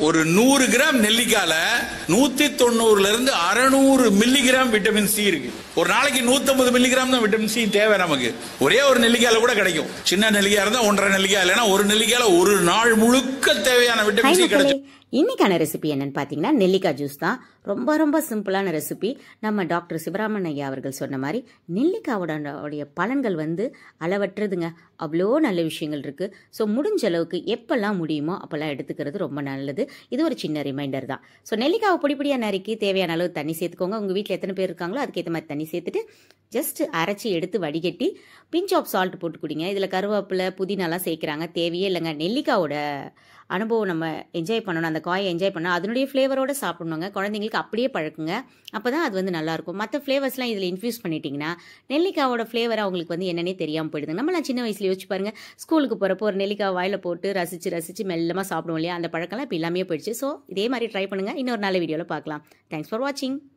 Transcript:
ஒரு நூறு கிராம் நெல்லிக்கால நூத்தி தொண்ணூறுல இருந்து அறுநூறு மில்லிகிராம் விட்டமின் சி இருக்கு ஒரு நாளைக்கு 150 மில்லிகிராம் தான் விட்டமின் சி தேவை நமக்கு ஒரே ஒரு நெல்லிக்காயில கூட கிடைக்கும் சின்ன நெல்லிக்காய் இருந்தா ஒன்றரை நெல்லிக்காய் இல்லைன்னா ஒரு நெல்லிக்காயில ஒரு நாள் முழுக்க தேவையான ஹாய் விட்டமின் சி மக்களே கிடைக்கும் இன்னைக்கான ரெசிபி என்னன்னு பார்த்தீங்கன்னா நெல்லிக்காய் ஜூஸ் தான் ரொம்ப ரொம்ப சிம்பிளான ரெசிபி நம்ம டாக்டர் சிவராமன் ஐயா அவர்கள் சொன்ன மாதிரி நெல்லிக்காவோட உடைய பலன்கள் வந்து அளவற்றதுங்க அவ்வளோ நல்ல விஷயங்கள் இருக்கு ஸோ முடிஞ்ச அளவுக்கு எப்பெல்லாம் முடியுமோ அப்பெல்லாம் எடுத்துக்கிறது ரொம்ப நல்லது இது ஒரு சின்ன ரிமைண்டர் தான் ஸோ நெல்லிக்காவை பொடி பொடியாக நறுக்கி தேவையான அளவு தண்ணி சேர்த்துக்கோங்க உங்கள் வீட்டில் எத்தனை பேர் இருக்காங்களோ அதுக்கேற்ற மாதிரி தண்ணி சேர்த்துட்டு ஜஸ்ட் அரைச்சி எடுத்து வடிகட்டி பிஞ்ச் ஆஃப் சால்ட் போட்டு குடிங்க இதில் கருவேப்பிலை புதினாலாம் சேர்க்குறாங்க தேவையே இல்லைங்க நெல்லிக்காவோட அனுபவம் நம்ம என்ஜாய் பண்ணணும் அந்த காயை என்ஜாய் பண்ணால் அதனுடைய ஃப்ளேவரோட சாப்பிடணுங்க குழந்தைங்களுக்கு அப்படியே பழக்குங்க அப்போ தான் அது வந்து நல்லாயிருக்கும் மற்ற ஃப்ளேவர்ஸ்லாம் இதில் இன்ஃபியூஸ் பண்ணிட்டீங்கன்னா நெல்லிக்காவோட ஃப்ளேவர் அவங்களுக்கு வந்து என்னன்னே தெரியாமல் போயிடுது நம்மளாம் சின்ன வயசுல யோசிச்சு பாருங்க ஸ்கூலுக்கு போகிறப்போ ஒரு நெல்லிக்காய் வாயில் போட்டு ரசித்து ரசித்து மெல்லமாக சாப்பிடுவோம் இல்லையா அந்த பழக்கம்லாம் இப்போ எல்லாமே போயிடுச்சு ஸோ இதே மாதிரி ட்ரை பண்ணுங்கள் இன்னொரு நல்ல வீடியோவில் பார்க்கலாம் தேங்க்ஸ் ஃபார் வாட்சிங்